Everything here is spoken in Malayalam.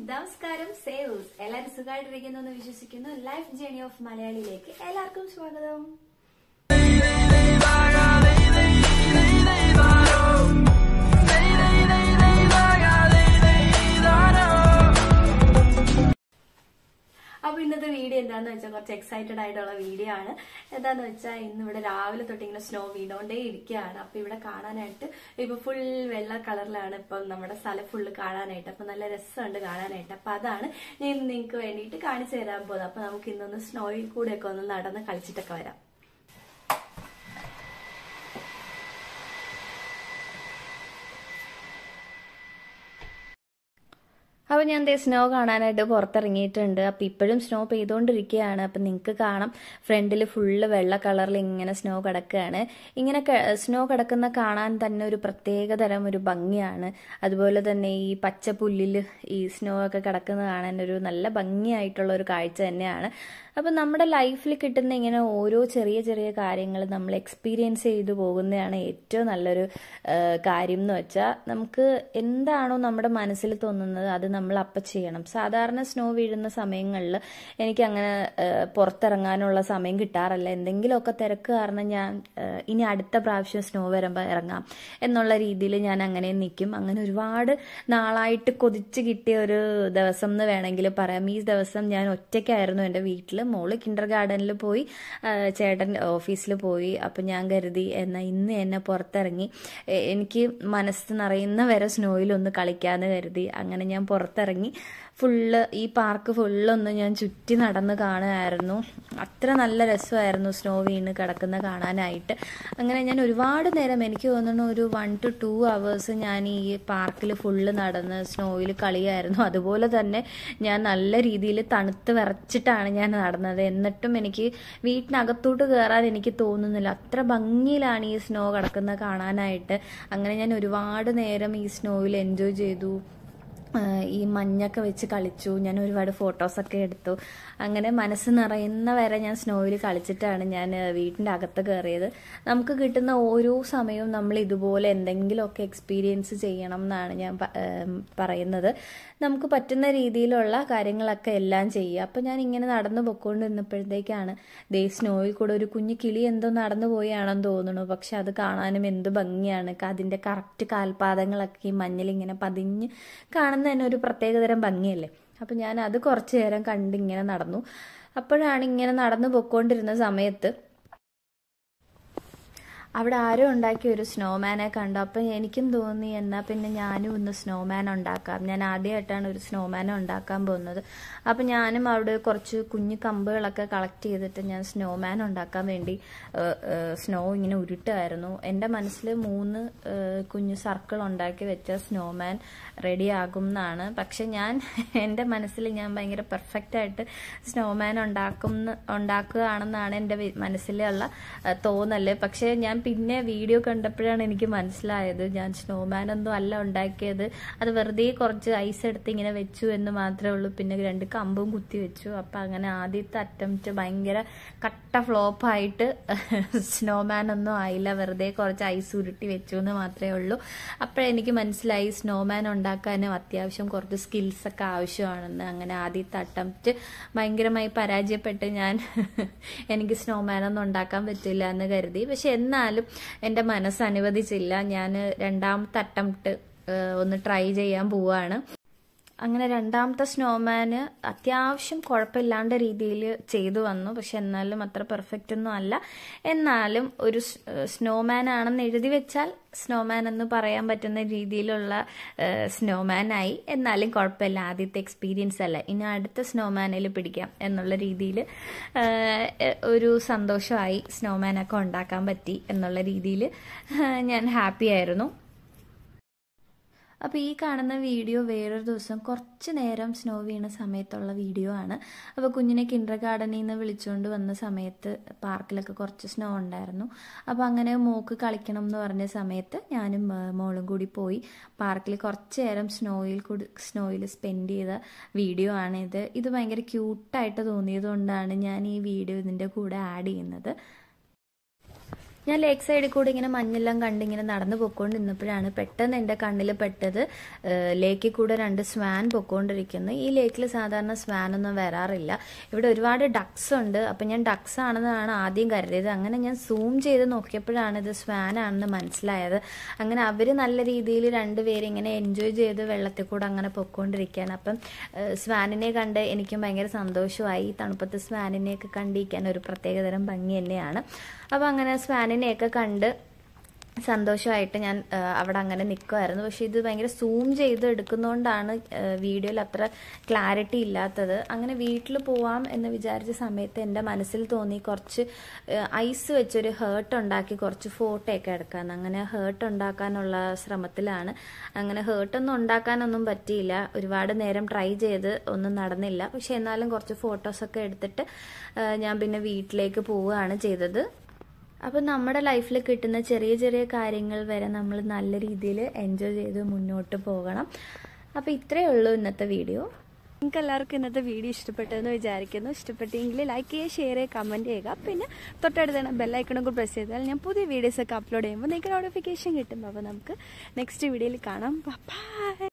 നമസ്കാരം സേവൂസ് എല്ലാവരും സുഖമായിട്ടിരിക്കുന്നു എന്ന് വിശ്വസിക്കുന്നു ലൈഫ് ജേണി ഓഫ് മലയാളിയിലേക്ക് എല്ലാവർക്കും സ്വാഗതം അപ്പൊ ഇന്നത്തെ വീഡിയോ എന്താന്ന് വെച്ചാൽ കുറച്ച് എക്സൈറ്റഡ് ആയിട്ടുള്ള വീഡിയോ ആണ് എന്താന്ന് വെച്ചാൽ ഇന്ന് ഇവിടെ രാവിലെ തൊട്ട് ഇങ്ങനെ സ്നോ വീണോണ്ടേ ഇരിക്കുകയാണ് അപ്പൊ ഇവിടെ കാണാനായിട്ട് ഇപ്പൊ ഫുൾ വെള്ള കളറിലാണ് ഇപ്പൊ നമ്മുടെ സ്ഥലം ഫുള്ള് കാണാനായിട്ട് അപ്പൊ നല്ല രസമുണ്ട് കാണാനായിട്ട് അപ്പൊ അതാണ് ഞാൻ ഇന്ന് നിങ്ങൾക്ക് വേണ്ടിയിട്ട് കാണിച്ചു തരാൻ പോകുന്നത് അപ്പൊ നമുക്ക് ഇന്നൊന്ന് സ്നോയിൽ കൂടെ ഒക്കെ ഒന്ന് നടന്ന് കളിച്ചിട്ടൊക്കെ വരാം അപ്പൊ ഞാൻ ദേ സ്നോ കാണാനായിട്ട് പുറത്തിറങ്ങിയിട്ടുണ്ട് അപ്പൊ ഇപ്പോഴും സ്നോ പെയ്തുകൊണ്ടിരിക്കുകയാണ് അപ്പൊ നിങ്ങൾക്ക് കാണാം ഫ്രണ്ടിൽ ഫുള്ള് വെള്ള കളറിൽ ഇങ്ങനെ സ്നോ കിടക്കുകയാണ് ഇങ്ങനെ സ്നോ കിടക്കുന്ന കാണാൻ തന്നെ ഒരു പ്രത്യേക തരം ഒരു ഭംഗിയാണ് അതുപോലെ തന്നെ ഈ പച്ച പുല്ലിൽ ഈ സ്നോ ഒക്കെ കിടക്കുന്ന കാണാൻ ഒരു നല്ല ഭംഗിയായിട്ടുള്ള ഒരു കാഴ്ച തന്നെയാണ് അപ്പം നമ്മുടെ ലൈഫിൽ കിട്ടുന്ന ഇങ്ങനെ ഓരോ ചെറിയ ചെറിയ കാര്യങ്ങൾ നമ്മൾ എക്സ്പീരിയൻസ് ചെയ്തു പോകുന്നതാണ് ഏറ്റവും നല്ലൊരു കാര്യം എന്ന് വെച്ചാൽ നമുക്ക് എന്താണോ നമ്മുടെ മനസ്സിൽ തോന്നുന്നത് അത് നമ്മൾ അപ്പം ചെയ്യണം സാധാരണ സ്നോ വീഴുന്ന സമയങ്ങളിൽ എനിക്ക് അങ്ങനെ പുറത്തിറങ്ങാനുള്ള സമയം കിട്ടാറില്ല എന്തെങ്കിലുമൊക്കെ തിരക്ക് കാരണം ഞാൻ ഇനി അടുത്ത പ്രാവശ്യം സ്നോ വരുമ്പോൾ ഇറങ്ങാം എന്നുള്ള രീതിയിൽ ഞാൻ അങ്ങനെ നിൽക്കും അങ്ങനെ ഒരുപാട് നാളായിട്ട് കൊതിച്ച് കിട്ടിയ ഒരു ദിവസം എന്ന് വേണമെങ്കിൽ പറയാം ഈ ദിവസം ഞാൻ ഒറ്റയ്ക്കായിരുന്നു എൻ്റെ വീട്ടിൽ മോള് കിൻഡർ ഗാർഡനിൽ പോയി ചേട്ടൻ ഓഫീസിൽ പോയി അപ്പം ഞാൻ കരുതി എന്നാൽ ഇന്ന് എന്നെ പുറത്തിറങ്ങി എനിക്ക് മനസ്സ് നിറയുന്ന വരെ സ്നോയിലൊന്ന് കളിക്കാമെന്ന് കരുതി അങ്ങനെ ഞാൻ പുറത്തിറങ്ങി ഫുള്ള് ഈ പാർക്ക് ഫുള്ളൊന്ന് ഞാൻ ചുറ്റി നടന്ന് കാണുമായിരുന്നു അത്ര നല്ല രസമായിരുന്നു സ്നോ വീണ് കിടക്കുന്ന കാണാനായിട്ട് അങ്ങനെ ഞാൻ ഒരുപാട് നേരം എനിക്ക് തോന്നുന്നു ഒരു വൺ ടു ടു അവേഴ്സ് ഞാൻ ഈ പാർക്കിൽ ഫുള്ള് നടന്ന് സ്നോയിൽ കളിയായിരുന്നു അതുപോലെ തന്നെ ഞാൻ നല്ല രീതിയിൽ തണുത്ത് വിറച്ചിട്ടാണ് ഞാൻ നടന്നത് എന്നിട്ടും എനിക്ക് വീട്ടിനകത്തോട്ട് കയറാൻ എനിക്ക് തോന്നുന്നില്ല അത്ര ഭംഗിയിലാണ് ഈ സ്നോ കിടക്കുന്ന കാണാനായിട്ട് അങ്ങനെ ഞാൻ ഒരുപാട് നേരം ഈ സ്നോയിൽ എൻജോയ് ചെയ്തു ഈ മഞ്ഞൊക്കെ വെച്ച് കളിച്ചു ഞാൻ ഒരുപാട് ഫോട്ടോസൊക്കെ എടുത്തു അങ്ങനെ മനസ്സ് നിറയുന്ന വരെ ഞാൻ സ്നോയിൽ കളിച്ചിട്ടാണ് ഞാൻ വീട്ടിൻ്റെ അകത്ത് കയറിയത് നമുക്ക് കിട്ടുന്ന ഓരോ സമയവും നമ്മൾ ഇതുപോലെ എന്തെങ്കിലുമൊക്കെ എക്സ്പീരിയൻസ് ചെയ്യണം എന്നാണ് ഞാൻ പറയുന്നത് നമുക്ക് പറ്റുന്ന രീതിയിലുള്ള കാര്യങ്ങളൊക്കെ എല്ലാം ചെയ്യുക അപ്പം ഞാൻ ഇങ്ങനെ നടന്നു പൊയ്ക്കൊണ്ടിരുന്നപ്പോഴത്തേക്കാണ് ദേ സ്നോയിൽ കൂടെ ഒരു കുഞ്ഞു കിളി എന്തോ നടന്നു പോയാണെന്ന് തോന്നുന്നു പക്ഷെ അത് കാണാനും എന്ത് ഭംഗിയാണ് അതിൻ്റെ കറക്റ്റ് കാൽപാദങ്ങളൊക്കെ ഈ മഞ്ഞിൽ ഇങ്ങനെ പതിഞ്ഞ് കാണുന്ന തന്നെ ഒരു പ്രത്യേകതരം ഭംഗിയല്ലേ അപ്പം ഞാൻ അത് കുറച്ചു നേരം കണ്ട് ഇങ്ങനെ നടന്നു അപ്പോഴാണ് ഇങ്ങനെ നടന്നു പൊയ്ക്കൊണ്ടിരുന്ന സമയത്ത് അവിടെ ആരോ ഉണ്ടാക്കിയ ഒരു സ്നോമാനെ കണ്ടു അപ്പം എനിക്കും തോന്നി എന്നാൽ പിന്നെ ഞാനും ഒന്ന് സ്നോമാൻ ഉണ്ടാക്കാം ഞാൻ ആദ്യമായിട്ടാണ് ഒരു സ്നോമാനെ ഉണ്ടാക്കാൻ പോകുന്നത് അപ്പം ഞാനും അവിടെ കുറച്ച് കുഞ്ഞു കമ്പുകളൊക്കെ കളക്ട് ചെയ്തിട്ട് ഞാൻ സ്നോമാൻ ഉണ്ടാക്കാൻ വേണ്ടി സ്നോ ഇങ്ങനെ ഉരുട്ടായിരുന്നു എൻ്റെ മനസ്സിൽ മൂന്ന് കുഞ്ഞു സർക്കിൾ ഉണ്ടാക്കി വെച്ച സ്നോമാൻ റെഡി ആകും എന്നാണ് പക്ഷെ ഞാൻ എൻ്റെ മനസ്സിൽ ഞാൻ ഭയങ്കര പെർഫെക്റ്റ് ആയിട്ട് സ്നോമാൻ ഉണ്ടാക്കുന്ന ഉണ്ടാക്കുകയാണെന്നാണ് എൻ്റെ മനസ്സിലുള്ള തോന്നല് പക്ഷേ ഞാൻ പിന്നെ വീഡിയോ കണ്ടപ്പോഴാണ് എനിക്ക് മനസ്സിലായത് ഞാൻ സ്നോമാൻ ഒന്നും അല്ല ഉണ്ടാക്കിയത് അത് വെറുതെ കുറച്ച് ഐസ് എടുത്ത് ഇങ്ങനെ വെച്ചു എന്ന് മാത്രമേ ഉള്ളൂ പിന്നെ രണ്ട് കമ്പും കുത്തി വെച്ചു അപ്പം അങ്ങനെ ആദ്യത്തെ അറ്റംപ്റ്റ് ഭയങ്കര കട്ട ഫ്ലോപ്പായിട്ട് സ്നോമാൻ ഒന്നും ആയില്ല വെറുതെ കുറച്ച് ഐസ് ഉരുട്ടി വെച്ചു എന്ന് മാത്രമേ ഉള്ളൂ അപ്പോഴെനിക്ക് മനസ്സിലായി സ്നോമാൻ ഉണ്ടാക്കാനും അത്യാവശ്യം കുറച്ച് സ്കിൽസ് ഒക്കെ ആവശ്യമാണെന്ന് അങ്ങനെ ആദ്യത്തെ അറ്റംപ്റ്റ് ഭയങ്കരമായി പരാജയപ്പെട്ട് ഞാൻ എനിക്ക് സ്നോമാൻ ഒന്നും ഉണ്ടാക്കാൻ പറ്റില്ല എന്ന് കരുതി പക്ഷെ എന്നാൽ എന്നാലും എൻ്റെ മനസ്സ് അനുവദിച്ചില്ല ഞാൻ രണ്ടാമത്തെ അറ്റംപ്റ്റ് ഒന്ന് ട്രൈ ചെയ്യാൻ പോവാണ് അങ്ങനെ രണ്ടാമത്തെ സ്നോമാന് അത്യാവശ്യം കുഴപ്പമില്ലാണ്ട രീതിയിൽ ചെയ്തു വന്നു പക്ഷെ എന്നാലും അത്ര പെർഫെക്റ്റ് ഒന്നും അല്ല എന്നാലും ഒരു സ്നോമാൻ ആണെന്ന് എഴുതി വെച്ചാൽ സ്നോമാൻ എന്ന് പറയാൻ പറ്റുന്ന രീതിയിലുള്ള സ്നോമാൻ ആയി എന്നാലും കുഴപ്പമില്ല ആദ്യത്തെ എക്സ്പീരിയൻസ് അല്ല ഇനി അടുത്ത സ്നോമാനിൽ പിടിക്കാം എന്നുള്ള രീതിയിൽ ഒരു സന്തോഷമായി സ്നോമാനൊക്കെ ഉണ്ടാക്കാൻ പറ്റി എന്നുള്ള രീതിയിൽ ഞാൻ ഹാപ്പി ആയിരുന്നു അപ്പോൾ ഈ കാണുന്ന വീഡിയോ വേറൊരു ദിവസം കുറച്ച് നേരം സ്നോ വീണ സമയത്തുള്ള വീഡിയോ ആണ് അപ്പോൾ കുഞ്ഞിനെ കിൻഡർ ഗാർഡനിൽ നിന്ന് വിളിച്ചുകൊണ്ട് വന്ന സമയത്ത് പാർക്കിലൊക്കെ കുറച്ച് സ്നോ ഉണ്ടായിരുന്നു അപ്പോൾ അങ്ങനെ മോക്ക് കളിക്കണം എന്ന് പറഞ്ഞ സമയത്ത് ഞാനും മോളും കൂടി പോയി പാർക്കിൽ കുറച്ച് നേരം സ്നോയിൽ കൂടി സ്നോയിൽ സ്പെൻഡ് ചെയ്ത വീഡിയോ ആണിത് ഇത് ഭയങ്കര ക്യൂട്ടായിട്ട് തോന്നിയത് കൊണ്ടാണ് ഞാൻ ഈ വീഡിയോ ഇതിൻ്റെ കൂടെ ആഡ് ചെയ്യുന്നത് ഞാൻ ലേക്ക് സൈഡിൽ കൂടെ ഇങ്ങനെ മഞ്ഞെല്ലാം കണ്ട് ഇങ്ങനെ നടന്നു പൊക്കോണ്ട് നിന്നപ്പോഴാണ് പെട്ടെന്ന് എൻ്റെ കണ്ണിൽ പെട്ടത് ലേക്കിൽ കൂടെ രണ്ട് സ്വാൻ പൊക്കോണ്ടിരിക്കുന്നു ഈ ലേക്കിൽ സാധാരണ സ്വാൻ ഒന്നും വരാറില്ല ഇവിടെ ഒരുപാട് ഡക്സ് ഉണ്ട് അപ്പം ഞാൻ ഡക്സ് ആണെന്നാണ് ആദ്യം കരുതിയത് അങ്ങനെ ഞാൻ സൂം ചെയ്ത് നോക്കിയപ്പോഴാണ് ഇത് സ്വാൻ ആണെന്ന് മനസ്സിലായത് അങ്ങനെ അവർ നല്ല രീതിയിൽ രണ്ടുപേരും ഇങ്ങനെ എൻജോയ് ചെയ്ത് വെള്ളത്തിൽ കൂടെ അങ്ങനെ പൊക്കോണ്ടിരിക്കുകയാണ് അപ്പം സ്വാനിനെ കണ്ട് എനിക്കും ഭയങ്കര സന്തോഷമായി ഈ തണുപ്പത്ത് സ്വാനിനെയൊക്കെ കണ്ടിരിക്കാൻ ഒരു പ്രത്യേകതരം ഭംഗി തന്നെയാണ് അപ്പോൾ അങ്ങനെ സ്വാനിനെയൊക്കെ കണ്ട് സന്തോഷമായിട്ട് ഞാൻ ആ, അവിടെ അങ്ങനെ നിൽക്കുമായിരുന്നു പക്ഷെ ഇത് ഭയങ്കര സൂം ചെയ്ത് എടുക്കുന്നതുകൊണ്ടാണ് വീഡിയോയിൽ അത്ര ക്ലാരിറ്റി ഇല്ലാത്തത് അങ്ങനെ വീട്ടിൽ പോവാം എന്ന് വിചാരിച്ച സമയത്ത് എൻ്റെ മനസ്സിൽ തോന്നി കുറച്ച് ഐസ് വെച്ചൊരു ഹേർട്ട് ഉണ്ടാക്കി കുറച്ച് ഫോട്ടോ ഒക്കെ എടുക്കാമെന്ന് അങ്ങനെ ഹേർട്ട് ഉണ്ടാക്കാനുള്ള ശ്രമത്തിലാണ് അങ്ങനെ ഹേർട്ടൊന്നും ഉണ്ടാക്കാനൊന്നും പറ്റിയില്ല ഒരുപാട് നേരം ട്രൈ ചെയ്ത് ഒന്നും നടന്നില്ല പക്ഷെ എന്നാലും കുറച്ച് ഫോട്ടോസൊക്കെ എടുത്തിട്ട് ആ, ഞാൻ പിന്നെ വീട്ടിലേക്ക് പോവുകയാണ് ചെയ്തത് അപ്പം നമ്മുടെ ലൈഫിൽ കിട്ടുന്ന ചെറിയ ചെറിയ കാര്യങ്ങൾ വരെ നമ്മൾ നല്ല രീതിയിൽ എൻജോയ് ചെയ്ത് മുന്നോട്ട് പോകണം അപ്പോൾ ഇത്രയേ ഉള്ളൂ ഇന്നത്തെ വീഡിയോ നിങ്ങൾക്ക് എല്ലാവർക്കും ഇന്നത്തെ വീഡിയോ ഇഷ്ടപ്പെട്ടെന്ന് വിചാരിക്കുന്നു ഇഷ്ടപ്പെട്ടെങ്കിൽ ലൈക്ക് ചെയ്യുക ഷെയർ ചെയ്യുക കമൻറ്റ് ചെയ്യുക പിന്നെ തൊട്ടടുത്ത് ബെല്ലൈക്കണും കൂടി പ്രസ് ചെയ്താൽ ഞാൻ പുതിയ വീഡിയോസൊക്കെ അപ്ലോഡ് ചെയ്യുമ്പോൾ നിങ്ങൾക്ക് നോട്ടിഫിക്കേഷൻ കിട്ടും അപ്പോൾ നമുക്ക് നെക്സ്റ്റ് വീഡിയോയിൽ കാണാം ബൈ